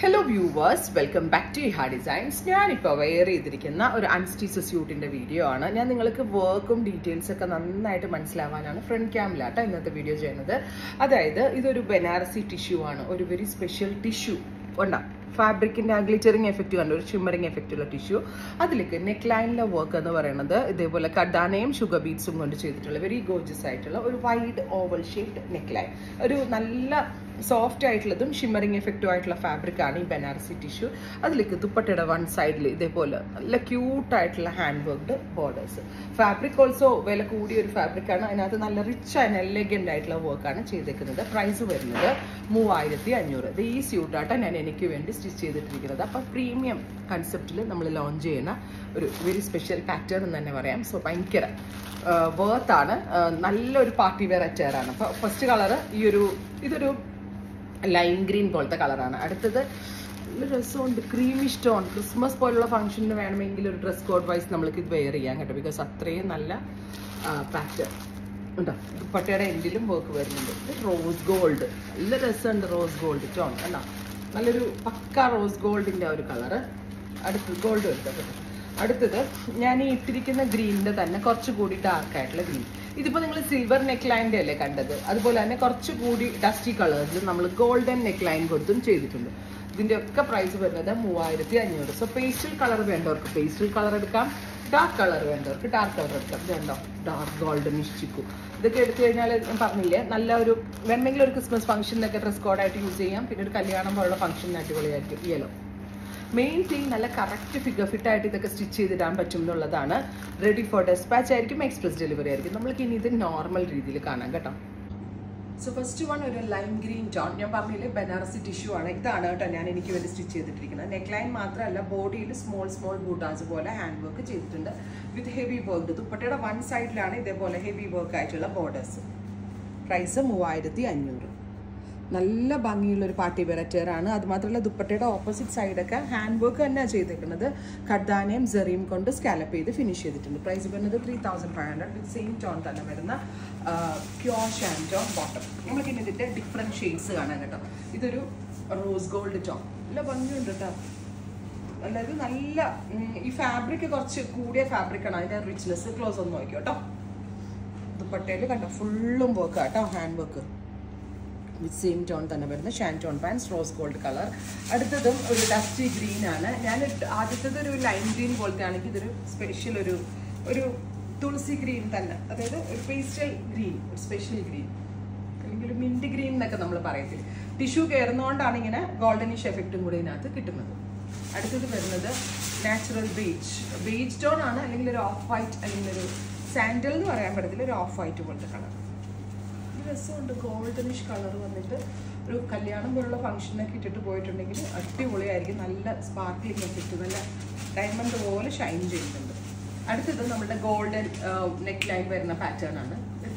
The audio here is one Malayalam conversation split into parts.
hello viewers welcome back to Iha designs ഞാനിപ്പോൾ വെയർ ചെയ്തിരിക്കുന്ന ഒരു അൺസ്റ്റീച്ച് സ്യൂട്ടിന്റെ വീഡിയോ ആണ് ഞാൻ നിങ്ങൾക്ക് വർക്കും ഡീറ്റെയിൽസ് ഒക്കെ നന്നായിട്ട് മനസ്സിലാവാനാണ് ഫ്രണ്ട് ക്യാമിലാട്ടോ ഇന്നത്തെ വീഡിയോ ചെയ്യുന്നത് അതായത് ഇതൊരു ബനാറസി ടിഷ്യൂ ആണ് ഒരു വെരി സ്പെഷ്യൽ ടിഷ്യൂ ഉണ്ടാ ഫാബ്രിക്കിന്റെ ആ ഗ്ലിറ്ററിങ് എഫക്റ്റ് കണ്ട ഒരു ഷിമ്മറിങ് എഫക്റ്റ് ഉള്ള ടിഷ്യൂ അതിലേക്ക് നെക്ക് ലൈനിലെ വർക്ക് എന്ന് പറയുന്നത് ഇതേപോലെ കഡാനയും ഷുഗർ ബീറ്റ്സും കൊണ്ട് ചെയ്തിട്ടുള്ള വെരി ഗോർജസ് ആയിട്ടുള്ള ഒരു wide oval shaped neckline ഒരു നല്ല സോഫ്റ്റ് ആയിട്ടുള്ളതും ഷിമ്മറിങ് എഫക്റ്റും ആയിട്ടുള്ള ഫാബ്രിക് ആണ് ഈ ബനാറസി ടിഷ്യൂ അതിലേക്ക് ദുപ്പട്ടയുടെ വൺ സൈഡിൽ ഇതേപോലെ നല്ല ക്യൂട്ട് ആയിട്ടുള്ള hand worked borders fabric also വില കൂടിയ ഒരു ഫാബ്രിക് ആണ് അതിനകത്ത് നല്ല റിച്ച് ആൻഡ് എലഗന്റ് ആയിട്ടുള്ള വർക്കാണ് ചെയ്തേക്കുന്നത് പ്രൈസ് വരുന്നത് മൂവായിരത്തി അഞ്ഞൂറ് ഇത് ഈ സ്യൂട്ടാണ് ഞാൻ എനിക്ക് വേണ്ടി സ്റ്റിച്ച് ചെയ്തിട്ടിരിക്കുന്നത് അപ്പം പ്രീമിയം കൺസെപ്റ്റിൽ നമ്മൾ ലോഞ്ച് ചെയ്യുന്ന ഒരു വെരി സ്പെഷ്യൽ പാറ്റേൺ എന്ന് തന്നെ പറയാം സോ ഭയങ്കര വേർത്താണ് നല്ലൊരു പാർട്ടി വെയർ അറ്റയർ ആണ് അപ്പോൾ ഫസ്റ്റ് കളർ ഈ ഒരു ഇതൊരു ലൈം ഗ്രീൻ പോലത്തെ കളറാണ് അടുത്തത് നല്ല രസമുണ്ട് ക്രീമി സ്റ്റോൺ ക്രിസ്മസ് പോലുള്ള ഫംഗ്ഷന് വേണമെങ്കിൽ ഒരു ഡ്രസ് കോഡ് വൈസ് നമ്മൾക്ക് ഇത് വെയർ ചെയ്യാൻ കേട്ടോ ബിക്കോസ് അത്രയും നല്ല പാറ്റേൺ ഉണ്ടോ ദുപ്പട്ടയുടെ എൻഡിലും വർക്ക് വരുന്നുണ്ട് ഇത് റോസ് ഗോൾഡ് നല്ല രസമുണ്ട് റോസ് ഗോൾഡ് ടോൺ അല്ല നല്ലൊരു പക്ക റോസ് ഗോൾഡിന്റെ ഒരു കളറ് അടുത്ത് ഗോൾഡ് വരുന്നത് അടുത്തത് ഞാൻ ഈ ഇട്ടിരിക്കുന്ന ഗ്രീനിന്റെ തന്നെ കുറച്ചുകൂടി ഡാർക്ക് ആയിട്ടുള്ള ഗ്രീൻ ഇതിപ്പോ നിങ്ങൾ സിൽവർ നെക്ക് ലൈൻ്റെ അല്ലേ കണ്ടത് അതുപോലെ തന്നെ കുറച്ചുകൂടി ഡസ്റ്റി കളേഴ്സിൽ നമ്മൾ ഗോൾഡൻ നെക്ക് ലൈൻ കൊടുത്തും ചെയ്തിട്ടുണ്ട് ഇതിന്റെ ഒക്കെ പ്രൈസ് വരുന്നത് മൂവായിരത്തി അഞ്ഞൂറ് സോ പേസ്റ്റൽ കളർ വേണ്ടവർക്ക് പേസ്റ്റൽ കളർ എടുക്കാം ഡാർക്ക് കളർ വേണ്ടവർക്ക് ഡാർക്ക് കളർ എടുക്കാം ഇതുണ്ടോ ഡാർക്ക് ഗോൾഡൻ നിശ്ചിക്കു ഇതൊക്കെ എടുത്തു കഴിഞ്ഞാൽ ഞാൻ പറഞ്ഞില്ലേ നല്ല ഒരു വേണമെങ്കിൽ ഒരു ക്രിസ്മസ് ഫംഗ്ഷനിലൊക്കെ ഡ്രസ് കോഡായിട്ട് യൂസ് ചെയ്യാം പിന്നെ ഒരു കല്യാണം പോലുള്ള ഫംഗ്ഷന് അടിപൊളിയായിരിക്കും യെല്ലോ മെയിൻ തിങ് നല്ല കറക്റ്റ് ഫിഗർ ഫിറ്റ് ആയിട്ട് ഇതൊക്കെ സ്റ്റിച്ച് ചെയ്തിടാൻ പറ്റും എന്നുള്ളതാണ് റെഡി ഫോർ ഡെസ്പാച്ച് ആയിരിക്കും എക്സ്പ്രസ് ഡെലിവറി ആയിരിക്കും നമ്മൾക്ക് ഇനി ഇത് നോർമൽ രീതിയിൽ കാണാം കേട്ടോ സോ ഫസ്റ്റ് വൺ ഒരു ലൈം ഗ്രീൻ ടോൺ ഞാൻ പറഞ്ഞില്ലേ ബനാറസി ടിഷ്യൂ ആണ് ഇതാണ് കേട്ടോ ഞാൻ എനിക്ക് വേണ്ടി സ്റ്റിച്ച് ചെയ്തിട്ടിരിക്കുന്നത് നെക്ക് ലൈൻ മാത്രമല്ല ബോഡിയിൽ സ്മോൾ സ്മോൾ ബൂട്ടാസ് പോലെ ഹാൻഡ് വർക്ക് ചെയ്തിട്ടുണ്ട് വിത്ത് ഹെവി വർക്ക് ദുപ്പട്ടയുടെ വൺ സൈഡിലാണ് ഇതേപോലെ ഹെവി വർക്ക് ആയിട്ടുള്ള ബോർഡേഴ്സ് പ്രൈസ് മൂവായിരത്തി അഞ്ഞൂറ് നല്ല ഭംഗിയുള്ള ഒരു പാർട്ടി വെറൈറ്റർ ആണ് അത് മാത്രമല്ല ദുപ്പട്ടയുടെ ഓപ്പോസിറ്റ് സൈഡൊക്കെ ഹാൻഡ് വർക്ക് തന്നെയാണ് ചെയ്തേക്കുന്നത് ഖഡാനയും ജെറിയും കൊണ്ട് സ്കാലപ്പ് ചെയ്ത് ഫിനിഷ് ചെയ്തിട്ടുണ്ട് പ്രൈസ് വരുന്നത് three thousand five hundred with same tone തന്നെ വരുന്ന പ്യോർ ഷാൻറ്റോൺ ബോട്ടം നമ്മൾക്ക് ഇനി ഇതിൻ്റെ ഡിഫറെൻറ്റ് ഷെയ്ഡ്സ് കാണാൻ കേട്ടോ ഇതൊരു റോസ് ഗോൾഡ് ടോൺ നല്ല ഭംഗിയുണ്ട് കേട്ടോ അതായത് നല്ല ഈ ഫാബ്രിക് കുറച്ച് കൂടിയ ഫാബ്രിക്കാണ് അതിൻ്റെ റിച്ച്നെസ് ക്ലോസ് ഒന്ന് നോക്കിയോ കേട്ടോ ദുപ്പട്ടയിൽ കണ്ടോ ഫുള്ളും വർക്ക് കേട്ടോ hand work with same tone തന്നെ വരുന്ന shantoon pants rose gold colour അടുത്തതും ഒരു ഡസ്റ്റി ഗ്രീൻ ആണ് ഞാൻ ആദ്യത്തേത് ഒരു ലൈം ഗ്രീൻ പോലത്തെ ആണെങ്കിൽ ഇതൊരു സ്പെഷ്യൽ ഒരു ഒരു തുളസി ഗ്രീൻ തന്നെ അതായത് ഒരു പേസ്റ്റൽ ഗ്രീൻ ഒരു സ്പെഷ്യൽ ഗ്രീൻ അല്ലെങ്കിൽ ഒരു മിൻറ്റ് ഗ്രീൻ എന്നൊക്കെ നമ്മൾ പറയത്തില്ല ടിഷ്യൂ കയറുന്നതുകൊണ്ടാണ് ഇങ്ങനെ ഗോൾഡനിഷ് എഫക്റ്റും കൂടി ഇതിനകത്ത് കിട്ടുന്നത് അടുത്തത് വരുന്നത് നാച്ചുറൽ ബീച്ച് ബീച്ച് ടോൺ ആണ് അല്ലെങ്കിൽ ഒരു ഓഫ് വൈറ്റ് അല്ലെങ്കിൽ ഒരു സാൻഡൽ എന്ന് പറയാൻ പറ്റത്തില്ല ഒരു ഓഫ് വൈറ്റ് പോലത്തെ കളർ രസമുണ്ട് ഗോൾഡനിഷ് കളർ വന്നിട്ട് ഒരു കല്യാണം പോലുള്ള ഫംഗ്ഷനൊക്കെ ഇട്ടിട്ട് പോയിട്ടുണ്ടെങ്കിൽ അടിപൊളിയായിരിക്കും നല്ല സ്പാർക്ലിംഗ് എഫക്റ്റ് നല്ല ഡയമണ്ട് പോലെ ഷൈൻ ചെയ്യുന്നുണ്ട് അടുത്തത് നമ്മുടെ ഗോൾഡൻ നെക്ക് ലൈൻ വരുന്ന പാറ്റേൺ ആണ്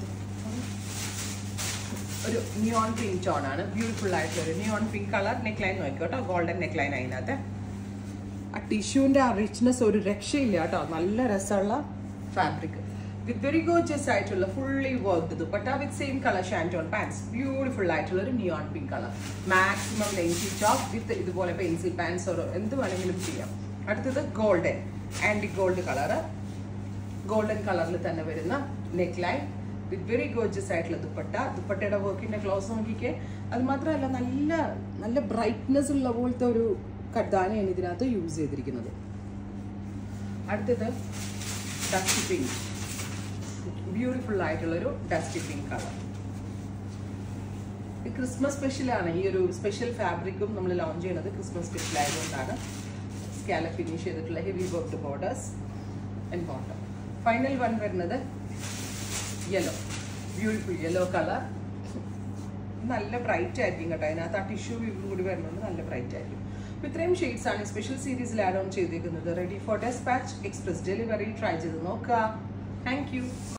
ഒരു നിയോൺ പിങ്ക് ടോൺ ആണ് ബ്യൂട്ടിഫുൾ ആയിട്ടുള്ള ഒരു neon pink colour neck line നോക്കിക്കോട്ടോ ഗോൾഡൻ നെക്ക് ലൈൻ അതിനകത്ത് ആ ടിഷ്യൂവിൻ്റെ ആ റിച്ച്നെസ് ഒരു രക്ഷയില്ല കേട്ടോ നല്ല രസമുള്ള ഫാബ്രിക് വിത്ത് വെരി ഗോർജസ് ആയിട്ടുള്ള fully worked dupatta with same colour shantoon pants beautiful ആയിട്ടുള്ള ഒരു neon pink colour maximum lengthy top with ഇതുപോലെ പെൻസിൽ പാൻസ് ഓരോ എന്ത് വേണമെങ്കിലും ചെയ്യാം അടുത്തത് golden antique gold colour golden കളറിൽ തന്നെ വരുന്ന neck line with very gorgeous ആയിട്ടുള്ള ദുപ്പട്ട ദുപ്പട്ടയുടെ വർക്കിന്റെ ക്ലോസ് നോക്കിക്കേ അത് മാത്രമല്ല നല്ല നല്ല ബ്രൈറ്റ്നെസ് ഉള്ള പോലത്തെ ഒരു കഡാനയാണ് ഇതിനകത്ത് യൂസ് ചെയ്തിരിക്കുന്നത് അടുത്തത് ഡസ്റ്റി പിങ്ക് ബ്യൂട്ടിഫുൾ ആയിട്ടുള്ള ഒരു ഡസ്റ്റി പിങ്ക് കളർ ഈ ക്രിസ്മസ് സ്പെഷ്യലാണ് ഈ ഒരു സ്പെഷ്യൽ ഫാബ്രിക്കും നമ്മൾ ലോഞ്ച് ചെയ്യുന്നത് ക്രിസ്മസ് സ്പെഷ്യൽ ആയതുകൊണ്ടാണ് സ്കാല ഫിനിഷ് ചെയ്തിട്ടുള്ള heavy worked borders and bottom final one വരുന്നത് യെല്ലോ ബ്യൂട്ടിഫുൾ യെല്ലോ കളർ നല്ല ബ്രൈറ്റ് ആയിരിക്കും കേട്ടോ അതിനകത്ത് ആ ടിഷ്യൂ വ്യൂവും കൂടി വരുന്നുണ്ട് നല്ല ബ്രൈറ്റ് ആയിരിക്കും അപ്പോൾ ഇത്രയും ഷെയ്ഡ്സ് ആണ് സ്പെഷ്യൽ സീരീസിൽ ആഡ് ഓൺ ചെയ്തിരിക്കുന്നത് ready for despatch express delivery try ചെയ്ത് നോക്കുക താങ്ക്